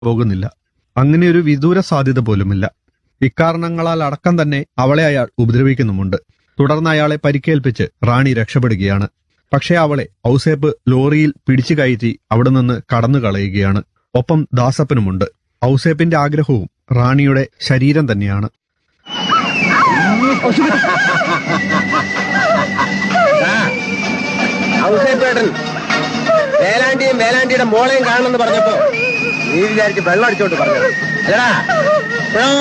പോകുന്നില്ല അങ്ങനെയൊരു വിദൂര സാധ്യത പോലുമില്ല ഇക്കാരണങ്ങളാൽ അടക്കം തന്നെ അവളെ അയാൾ ഉപദ്രവിക്കുന്നുമുണ്ട് തുടർന്ന് അയാളെ പരിക്കേൽപ്പിച്ച് റാണി രക്ഷപ്പെടുകയാണ് പക്ഷേ അവളെ ഔസേപ്പ് ലോറിയിൽ പിടിച്ചു കയറ്റി അവിടെ നിന്ന് കടന്നു കളയുകയാണ് ഒപ്പം ദാസപ്പനുമുണ്ട് ഔസേപ്പിന്റെ ആഗ്രഹവും റാണിയുടെ ശരീരം തന്നെയാണ് ഔസേപ്പേട്ടൻ വേലാണ്ടിയും വേലാണ്ടിയുടെ മോളെയും കാണണമെന്ന് പറഞ്ഞപ്പോ നീ വിചാരിച്ച് വെള്ളം അടിച്ചോണ്ട് പറഞ്ഞത് അല്ലടാ ഇപ്പഴോ?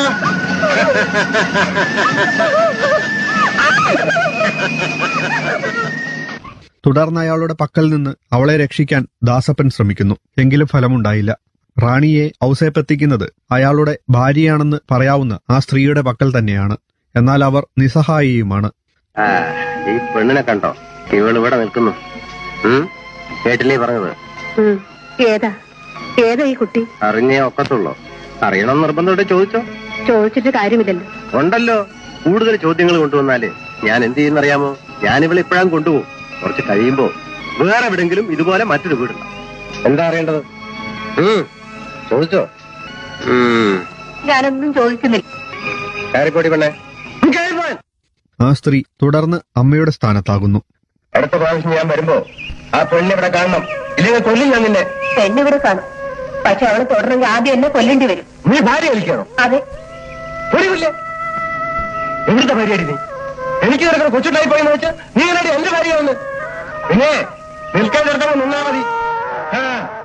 തുടർന്ന് അയാളുടെ പക്കൽ നിന്ന് അവളെ രക്ഷിക്കാൻ ദാസപ്പൻ ശ്രമിക്കുന്നു എങ്കിലും ഫലമുണ്ടായില്ല റാണിയെ ഔസേപ്പ് എത്തിക്കുന്നത് അയാളുടെ ഭാര്യയാണെന്ന് പറയാവുന്ന ആ സ്ത്രീയുടെ പക്കൽ തന്നെയാണ് എന്നാൽ അവർ നിസ്സഹായിയുമാണ് ആ, ഈ പെണ്ണിനെ കണ്ടോ ഇവൾ ഇവിടെ നിൽക്കുന്നു ഉം? കേട്ടില്ലേ പറഞ്ഞത് ഉം. ഏതാ ഏതാ ഈ കുട്ടി അറിഞ്ഞേ ഒക്കത്തുള്ളൂ അറിയണം നിർബന്ധമായിട്ട് ചോദിച്ചോ ചോദിച്ചിട്ട് കാര്യമില്ലല്ലോ ഉണ്ടല്ലോ കൂടുതൽ ചോദ്യങ്ങൾ കൊണ്ടുവന്നാല് ഞാൻ എന്ത് ചെയ്യുന്നറിയാമോ ഞാൻ ഇവളെ ഇപ്പോഴാം കൊണ്ടുപോകും കുറച്ച് കഴിയുമ്പോ വേറെ എവിടെങ്കിലും ഇതുപോലെ മറ്റൊരു വീടുണ്ട് എന്താ അറിയേണ്ടത് ഉം. ചോദിച്ചോ ഉം. ഞാനൊന്നും ചോദിക്കുന്നില്ല കയറിപ്പോടി പെണ്ണേ കയറിപ്പോൻ ആ സ്ത്രീ തുടർന്ന് അമ്മയുടെ സ്ഥാനത്താകുന്നു അടുത്ത പ്രാവശ്യം ഞാൻ വരുമ്പോ ആ പെണ്ണിനെ ഇവിടെ കാണണം ഇല്ലെങ്കിൽ കൊല്ലും ഞാൻ നിന്നെ പെണ്ണിവിടെ കാണും പക്ഷെ അവളെ തുടർന്നെങ്കിൽ ആദ്യം എന്നെ കൊല്ലേണ്ടി വരും നീ ഭാര്യ കളിക്കണോ അതെ ഒരിവില്ലേ എവിടുത്തെ ഭാര്യയാടി നീ എനിക്ക് കിടക്കുന്ന കൊച്ചുണ്ടായി പോയെന്ന് വെച്ചാൽ നീ എന്നാടി എന്റെ ഭാര്യയാവുന്നു പിന്നെ നിൽക്കാൻ കിടക്കുമ്പോ നിന്നാ മതി ആ.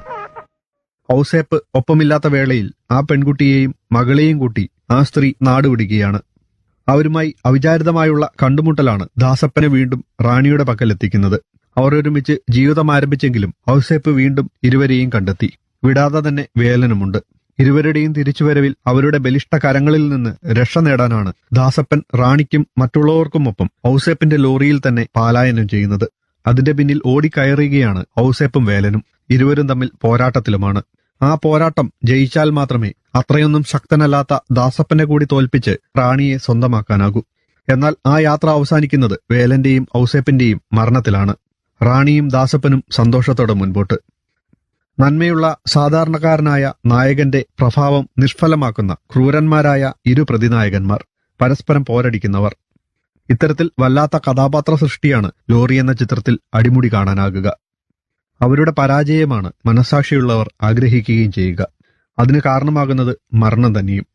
ഔസേപ്പ് ഒപ്പമില്ലാത്ത വേളയിൽ ആ പെൺകുട്ടിയെയും മകളെയും കൂട്ടി ആ സ്ത്രീ നാടുപിടിക്കുകയാണ് അവരുമായി അവിചാരിതമായുള്ള കണ്ടുമുട്ടലാണ് ദാസപ്പനെ വീണ്ടും റാണിയുടെ പക്കലെത്തിക്കുന്നത് അവർ ഒരുമിച്ച് ജീവിതം ആരംഭിച്ചെങ്കിലും ഔസേപ്പ് വീണ്ടും ഇരുവരെയും കണ്ടെത്തി വിടാതെ തന്നെ വേലനുമുണ്ട് ഇരുവരുടെയും തിരിച്ചുവരവിൽ അവരുടെ ബലിഷ്ഠ കരങ്ങളിൽ നിന്ന് രക്ഷ നേടാനാണ് ദാസപ്പൻ റാണിക്കും മറ്റുള്ളവർക്കുമൊപ്പം ഔസേപ്പിന്റെ ലോറിയിൽ തന്നെ പാലായനം ചെയ്യുന്നത് അതിന്റെ പിന്നിൽ ഓടിക്കയറുകയാണ് ഔസേപ്പും വേലനും ഇരുവരും തമ്മിൽ പോരാട്ടത്തിലുമാണ് ആ പോരാട്ടം ജയിച്ചാൽ മാത്രമേ അത്രയൊന്നും ശക്തനല്ലാത്ത ദാസപ്പനെ കൂടി തോൽപ്പിച്ച് റാണിയെ സ്വന്തമാക്കാനാകൂ എന്നാൽ ആ യാത്ര അവസാനിക്കുന്നത് വേലന്റെയും ഔസേപ്പിന്റെയും മരണത്തിലാണ് റാണിയും ദാസപ്പനും സന്തോഷത്തോടെ മുൻപോട്ട് നന്മയുള്ള സാധാരണക്കാരനായ നായകന്റെ പ്രഭാവം നിഷ്ഫലമാക്കുന്ന ക്രൂരന്മാരായ ഇരു പ്രതിനായകന്മാർ പരസ്പരം പോരടിക്കുന്നവർ ഇത്തരത്തിൽ വല്ലാത്ത കഥാപാത്ര സൃഷ്ടിയാണ് ലോറി എന്ന ചിത്രത്തിൽ അടിമുടി കാണാനാകുക അവരുടെ പരാജയമാണ് മനസാക്ഷിയുള്ളവർ ആഗ്രഹിക്കുകയും ചെയ്യുക അതിന് കാരണമാകുന്നത് മരണം തന്നെയും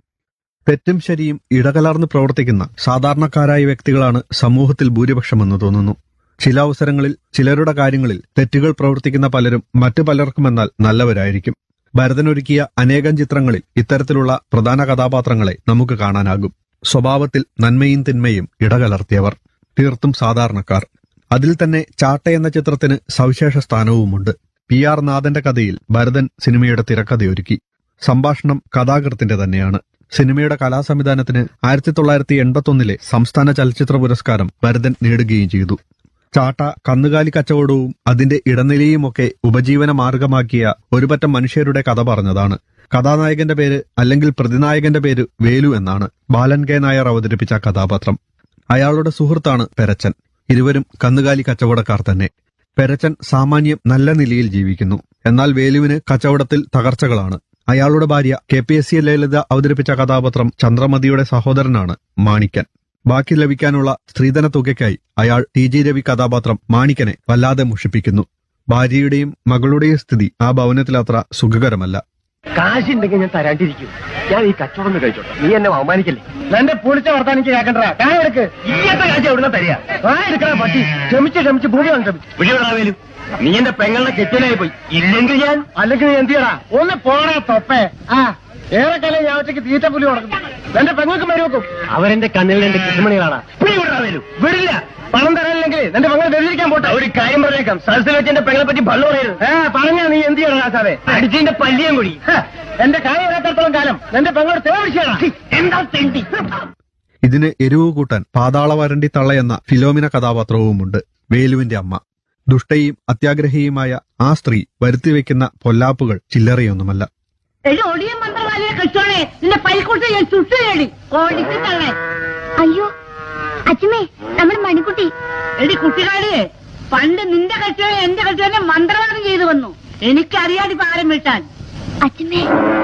തെറ്റും ശരിയും ഇടകലർന്ന് പ്രവർത്തിക്കുന്ന സാധാരണക്കാരായ വ്യക്തികളാണ് സമൂഹത്തിൽ ഭൂരിപക്ഷമെന്ന് തോന്നുന്നു ചില അവസരങ്ങളിൽ ചിലരുടെ കാര്യങ്ങളിൽ തെറ്റുകൾ പ്രവർത്തിക്കുന്ന പലരും മറ്റു പലർക്കുമെന്നാൽ നല്ലവരായിരിക്കും ഭരതനൊരുക്കിയ അനേകം ചിത്രങ്ങളിൽ ഇത്തരത്തിലുള്ള പ്രധാന കഥാപാത്രങ്ങളെ നമുക്ക് കാണാനാകും സ്വഭാവത്തിൽ നന്മയും തിന്മയും ഇടകലർത്തിയവർ തീർത്തും സാധാരണക്കാർ അതിൽ തന്നെ ചാട്ട എന്ന ചിത്രത്തിന് സവിശേഷ സ്ഥാനവുമുണ്ട് പി ആർ നാഥന്റെ കഥയിൽ ഭരതൻ സിനിമയുടെ തിരക്കഥയൊരുക്കി സംഭാഷണം കഥാകൃത്തിന്റെ തന്നെയാണ് സിനിമയുടെ കലാസംവിധാനത്തിന് ആയിരത്തി തൊള്ളായിരത്തി എൺപത്തൊന്നിലെ സംസ്ഥാന ചലച്ചിത്ര പുരസ്കാരം ഭരതൻ നേടുകയും ചെയ്തു ചാട്ട കന്നുകാലി കച്ചവടവും അതിന്റെ ഇടനിലയുമൊക്കെ ഉപജീവന മാർഗമാക്കിയ ഒരുപറ്റം മനുഷ്യരുടെ കഥ പറഞ്ഞതാണ് കഥാനായകന്റെ പേര് അല്ലെങ്കിൽ പ്രതിനായകന്റെ പേര് വേലു എന്നാണ് ബാലൻ കെ നായർ അവതരിപ്പിച്ച കഥാപാത്രം അയാളുടെ സുഹൃത്താണ് പെരച്ചൻ ഇരുവരും കന്നുകാലി കച്ചവടക്കാർ തന്നെ പെരച്ചൻ സാമാന്യം നല്ല നിലയിൽ ജീവിക്കുന്നു എന്നാൽ വേലുവിന് കച്ചവടത്തിൽ തകർച്ചകളാണ് അയാളുടെ ഭാര്യ K P S C Lalitha അവതരിപ്പിച്ച കഥാപാത്രം ചന്ദ്രമതിയുടെ സഹോദരനാണ് മാണിക്കൻ ബാക്കി ലഭിക്കാനുള്ള സ്ത്രീധന തുകയ്ക്കായി അയാൾ ടി ജി രവി കഥാപാത്രം മാണിക്കനെ വല്ലാതെ മുഷിപ്പിക്കുന്നു ഭാര്യയുടെയും മകളുടെയും സ്ഥിതി ആ ഭവനത്തിലത്ര സുഖകരമല്ല കാശുണ്ടെങ്കിൽ ഞാൻ തരാണ്ടിരിക്കും ഞാൻ ഈ കച്ചവടം കഴിച്ചോട്ടെ നീ എന്നെ അവമാനിക്കല്ലേ എന്റെ പൊളിച്ച വർത്താൻ എനിക്ക് കേൾക്കണ്ട കായ എടുക്ക് ഈയത്തെ കാശ് എവിടുന്ന തരിക കായ എടുക്കണ പട്ടി ക്ഷമിച്ച് ക്ഷമിച്ച് ഭൂമി വാങ്ങി വിളിയോടാവേലും നീ എന്റെ പെങ്ങളുടെ കെട്ടിനായി പോയി ഇല്ലെങ്കിൽ ഞാൻ അല്ലെങ്കിൽ നീ എന്ത് ചെയ്യടാ ഒന്ന് പോടാ തൊപ്പേ ആ ഏറെക്കാലം ഞാൻ ഒറ്റയ്ക്ക് തീറ്റ പുലി കൊടുക്കും എന്റെ പെങ്ങൾക്ക് മരുവെക്കും അവരെന്റെ കണ്ണിൽ എന്റെ കൃഷ്ണമണികളാണ് വിടില്ല പണം തരാനില്ലെങ്കിൽ എന്റെ പെങ്ങൾ വെള്ളിരിക്കാൻ പോട്ടെ ഒരു കാര്യം പറഞ്ഞേക്കാം സദസ്സിൽ വെച്ച് എന്റെ പെങ്ങളെ പറ്റി ഭള്ളു പറയരുത് ഏ പറഞ്ഞാ നീ എന്ത് ചെയ്യണം ആസാവേ അടിച്ചിന്റെ പല്ലിയും കൂടി ഹ, എന്റെ കാര്യം ഇല്ലാത്തടത്തോളം കാലം എന്റെ പെങ്ങളോട് തേവിച്ചാണ് എന്താ തെണ്ടി ഇതിന് എരിവ് കൂട്ടാൻ പാതാള വരണ്ടി തള്ള എന്ന ഫിലോമിന കഥാപാത്രവുമുണ്ട് വേലുവിന്റെ അമ്മ ദുഷ്ടയും അത്യാഗ്രഹിയുമായ ആ സ്ത്രീ വരുത്തിവെക്കുന്ന പൊല്ലാപ്പുകൾ ചില്ലറയൊന്നുമല്ല എടി ഒടിയ മന്ത്രവാദിയെ കെട്ടോണേ നിന്റെ പൈക്കുട്ടി ഞാൻ ചുട്ടുകേടി ഓടിച്ചു തള്ളേ അയ്യോ അച്ഛമ്മേ നമ്മുടെ മണിക്കുട്ടി എടി കുട്ടികാടിയെ പണ്ട് നിന്റെ കെട്ടോനെ എന്റെ കെട്ടോനെ മന്ത്രവാദം ചെയ്തു വന്നു എനിക്കറിയാടി പാരം വിട്ടാൻ അച്ഛമ്മേ